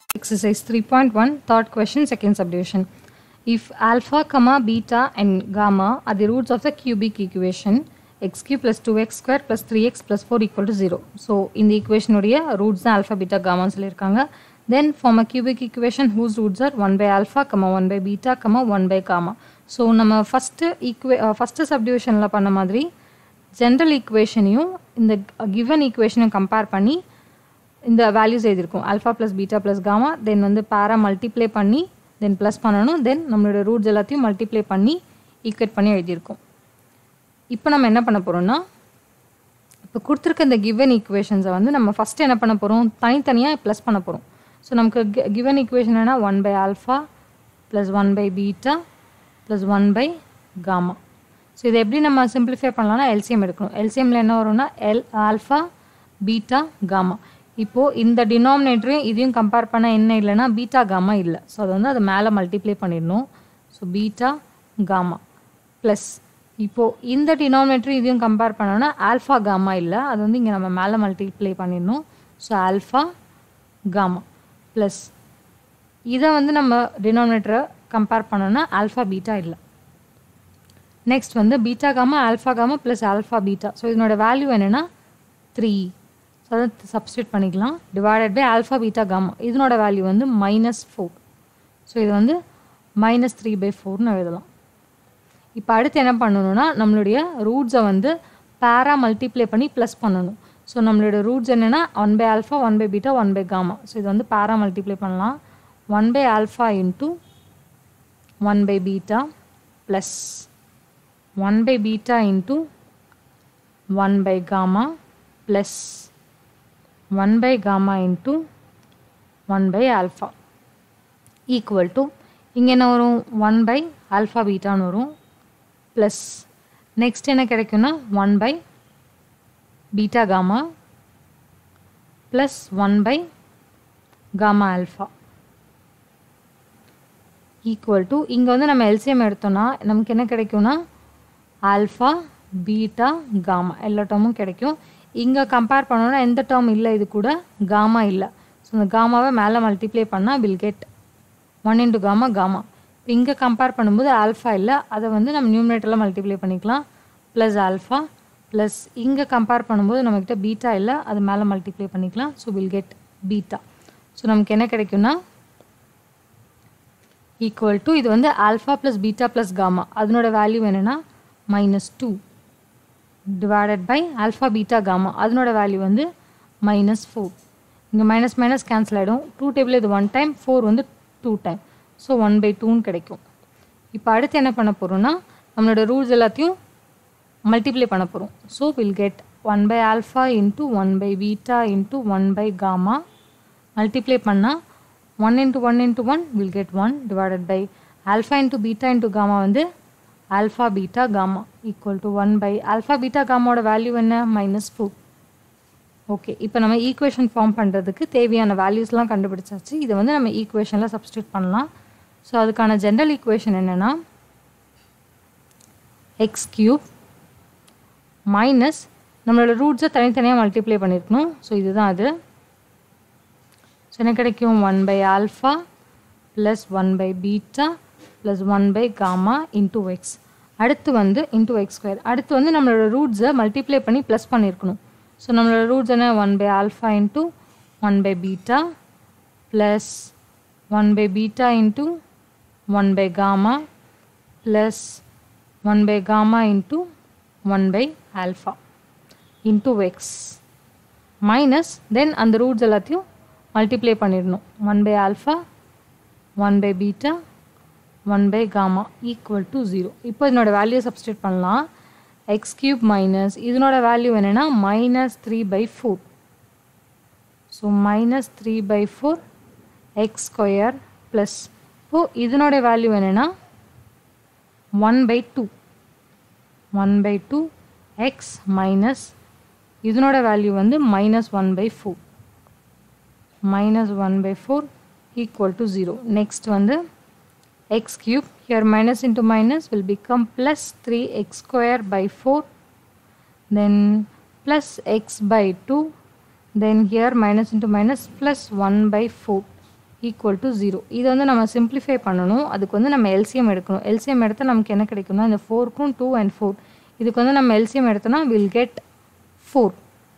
Exercise 3.1, third question, second subdivision. If alpha, comma, beta and gamma are the roots of the cubic equation, x cube plus 2x square plus 3x plus 4 equal to 0. So, இந்த equation உடைய roots தான் alpha, beta, gamma சொல்லியிருக்காங்க. Then form a cubic equation whose roots are 1 by alpha, comma 1 by beta, comma 1 by gamma. So நம்ம first ஈக்குவே first சப்டிவிஷனில் பண்ண மாதிரி general ஈக்குவேஷனையும் இந்த கிவன் ஈக்குவேஷனையும் கம்பேர் பண்ணி இந்த வேல்யூஸ் எழுதியிருக்கோம் alpha plus beta plus gamma then வந்து பேரா மல்டிப்ளை பண்ணி தென் ப்ளஸ் பண்ணணும் தென் நம்மளோட ரூட்ஸ் எல்லாத்தையும் மல்டிப்ளை பண்ணி ஈக்குவேட் பண்ணி எழுதியிருக்கோம் இப்போ நம்ம என்ன பண்ண போகிறோம்னா இப்போ கொடுத்துருக்க இந்த கிவன் ஈக்குவேஷன்ஸை வந்து நம்ம ஃபஸ்ட்டு என்ன பண்ண போகிறோம் தனித்தனியாக ப்ளஸ் பண்ண போகிறோம் ஸோ நமக்கு கிவன் ஈக்குவேஷன் என்ன one by alpha plus one by beta plus one by gamma so இதை எப்படி நம்ம சிம்பிளிஃபை பண்ணலாம்னா எல்சிஎம் எடுக்கணும் எல்சிஎம்மில் என்ன வரும்னா எல் ஆல்ஃபா பீட்டா காமா இப்போது இந்த டினாமினேட்டரையும் இதையும் கம்பேர் பண்ண என்ன இல்லைன்னா பீட்டா காமா இல்லை ஸோ அதை வந்து அதை மேலே மல்டிப்ளை பண்ணிடணும் ஸோ பீட்டா காமா ப்ளஸ் இப்போது இந்த டினாமினேட்டரும் இதையும் கம்பேர் பண்ணோன்னா ஆல்ஃபா காமா இல்லை அது வந்து இங்கே நம்ம மேலே மல்டிப்ளை பண்ணிடணும் ஸோ ஆல்ஃபா காமா ப்ளஸ் இதை வந்து நம்ம டினாமினேட்டரை கம்பேர் பண்ணோன்னா ஆல்ஃபா பீட்டா இல்லை நெக்ஸ்ட் வந்து beta gamma alpha gamma plus alpha beta so இதனோட வேல்யூ என்னென்னா த்ரீ ஸோ அதை சப்ஸ்டியூட் பண்ணிக்கலாம் divided by alpha beta gamma இதனோட வேல்யூ வந்து மைனஸ் ஃபோர் ஸோ இது வந்து மைனஸ் த்ரீ பை ஃபோர்னு எழுதலாம் இப்போ அடுத்து என்ன பண்ணணும்னா நம்மளுடைய ரூட்ஸை வந்து பேரா மல்டிப்ளை பண்ணி ப்ளஸ் பண்ணணும் ஸோ நம்மளோட ரூட்ஸ் என்னென்னா one by alpha one by beta one by gamma so இது வந்து பேரா மல்டிப்ளை பண்ணலாம் one by alpha into one by beta plus one by beta into one by gamma plus one by gamma into one by alpha equal to இங்கே என்ன வரும் one by alpha பீட்டான்னு வரும் plus next என்ன கிடைக்கும்னா one by beta gamma plus one by gamma alpha equal to இங்கே வந்து நம்ம LCM எடுத்தோம்னா நமக்கு என்ன கிடைக்கும்னா ஆல்ஃபா பீட்டா காமா எல்லா டேர்மும் கிடைக்கும் இங்கே கம்பேர் பண்ணோன்னா எந்த டேர்ம் இல்லை இது கூட காமா இல்லை ஸோ இந்த காமாவை மேலே மல்டிப்ளை பண்ணால் will get one into gamma gamma இப்போ இங்கே கம்பேர் பண்ணும்போது ஆல்ஃபா இல்லை அதை வந்து நம்ம நியூமினேட்டரில் மல்டிப்ளை பண்ணிக்கலாம் ப்ளஸ் ஆல்ஃபா ப்ளஸ் இங்கே கம்பேர் பண்ணும்போது நம்மக்கிட்ட பீட்டா இல்லை அது மேலே மல்டிப்ளை பண்ணிக்கலாம் so will get beta so நமக்கு என்ன கிடைக்கும்னா ஈக்குவல் டு இது வந்து alpha plus beta plus gamma அதனோட வேல்யூ என்னென்னா minus two divided by alpha beta gamma அதனோட வேல்யூ வந்து மைனஸ் ஃபோர் இங்கே மைனஸ் மைனஸ் கேன்சல் ஆகிடும் டூ டேபிள் இது ஒன் டைம் ஃபோர் வந்து two time so one by டூன்னு கிடைக்கும் இப்போ அடுத்து என்ன பண்ண போகிறோம்னா நம்மளோட ரூல்ஸ் எல்லாத்தையும் மல்டிப்ளை பண்ண போகிறோம் so will get one by alpha into one by beta into one by gamma multiply பண்ணால் one into one into one will get one divided by alpha into beta into gamma வந்து alpha beta gamma equal to one by alpha beta காமாவோட value என்ன minus four okay இப்போ நம்ம equation form பண்ணுறதுக்கு தேவையான வேல்யூஸ்லாம் கண்டுபிடிச்சாச்சு இதை வந்து நம்ம ஈக்குவேஷனில் சப்ஸ்டியூட் பண்ணலாம் ஸோ அதுக்கான ஜென்ரல் ஈக்குவேஷன் என்னென்னா எக்ஸ் கியூப் மைனஸ் நம்மளோட ரூட்ஸை தனித்தனியாக மல்டிப்ளை பண்ணியிருக்கணும் ஸோ இதுதான் அது ஸோ என்ன கிடைக்கும் one by alpha plus one by beta plus one by gamma into x அடுத்து வந்து இன்டூ எக்ஸ் ஸ்கொயர் அடுத்து வந்து நம்மளோட ரூட்ஸை மல்டிப்ளை பண்ணி ப்ளஸ் பண்ணியிருக்கணும் ஸோ நம்மளோட ரூட்ஸ் என்ன one by alpha into one by beta plus one by beta into one by gamma plus one by gamma into one by alpha into x minus then அந்த roots எல்லாத்தையும் multiply பண்ணிடணும் one by alpha one by beta one by gamma equal to zero இப்போ இதனோட value substitute பண்ணலாம் x cube minus இதனோட value என்னென்னா minus three by four so minus three by four x square plus இப்போது இதனோட value என்னென்னா one by two one by two x minus இதனோட value வந்து minus one by four minus one by four equal to zero next வந்து x cube here minus into minus will become plus 3x square by 4 then plus x by 2 then here minus into minus plus 1 by 4 equal to zero இதை வந்து நம்ம simplify பண்ணணும் அதுக்கு வந்து நம்ம LCM எடுக்கணும் LCM எடுத்தால் நமக்கு என்ன கிடைக்கும்னா இந்த ஃபோருக்கும் டூ அண்ட் ஃபோர் இதுக்கு வந்து நம்ம எல்சிஎம் எடுத்தோம்னா will get four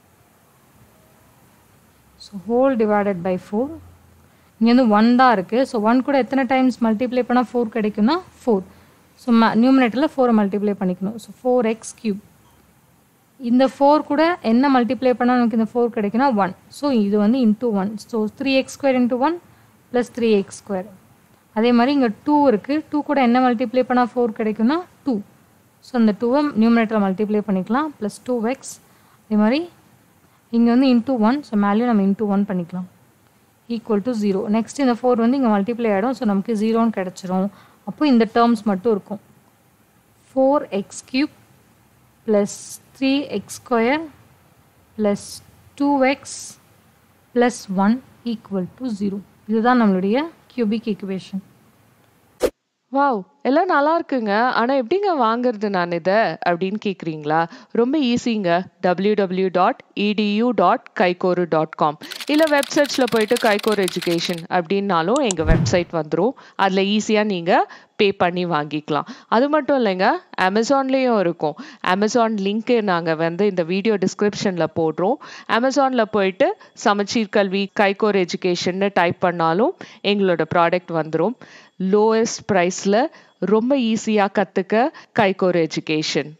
so whole divided by four இங்கே வந்து ஒன் தான் இருக்குது ஸோ ஒன் கூட எத்தனை டைம்ஸ் மல்டிப்ளை பண்ணால் ஃபோர் கிடைக்கும்னா ஃபோர் ஸோ ம நியூமினேட்டரில் ஃபோரை மல்டிப்ளை பண்ணிக்கணும் ஸோ ஃபோர் எக்ஸ் கியூப் இந்த ஃபோர் கூட என்ன மல்டிப்ளை பண்ணால் நமக்கு இந்த ஃபோர் கிடைக்குன்னா ஒன் ஸோ இது வந்து into one so three x square into one plus three x square அதே மாதிரி இங்கே டூ இருக்குது டூ கூட என்ன மல்டிப்ளை பண்ணால் ஃபோர் கிடைக்குன்னா டூ ஸோ அந்த டூவை நியூமினேட்டரில் மல்டிப்ளை பண்ணிக்கலாம் ப்ளஸ் டூ எக்ஸ் அதே மாதிரி இங்கே வந்து இன்ட்டு ஒன் ஸோ மேலேயும் நம்ம இன்ட்டு ஒன் பண்ணிக்கலாம் ஈக்குவல் டு ஜீரோ நெக்ஸ்ட் இந்த ஃபோர் வந்து இங்கே மல்டிப்ளை ஆகிடும் ஸோ நமக்கு ஜீரோன்னு கிடச்சிரும் அப்போ இந்த டேர்ம்ஸ் மட்டும் இருக்கும் four x cube plus three x square plus two x plus one equal to zero இதுதான் நம்மளுடைய கியூபிக் ஈக்குவேஷன் வாவ் எல்லாம் நல்லா இருக்குங்க ஆனா எப்படிங்க வாங்குறது நான் இதை அப்படின்னு கேக்குறீங்களா ரொம்ப ஈஸிங்க டபிள்யூ டபிள்யூ டாட் இடியூ டாட் கைகோரு டாட் காம் இல்லை வெப்சைட்ஸில் போயிட்டு கைகோர் எஜுகேஷன் அப்படின்னாலும் எங்கள் வெப்சைட் வந்துடும் அதில் ஈஸியாக நீங்கள் பே பண்ணி வாங்கிக்கலாம் அது மட்டும் இல்லைங்க அமேசான்லேயும் இருக்கும் அமேசான் லிங்க்கு நாங்கள் வந்து இந்த வீடியோ டிஸ்கிரிப்ஷனில் போடுறோம் அமேசானில் போயிட்டு சமச்சீர் கல்வி கைகோர் எஜுகேஷன்னு டைப் பண்ணாலும் எங்களோட ப்ராடக்ட் வந்துடும் லோயஸ்ட் ப்ரைஸில் ரொம்ப ஈஸியாக கற்றுக்க கைகோர் எஜுகேஷன்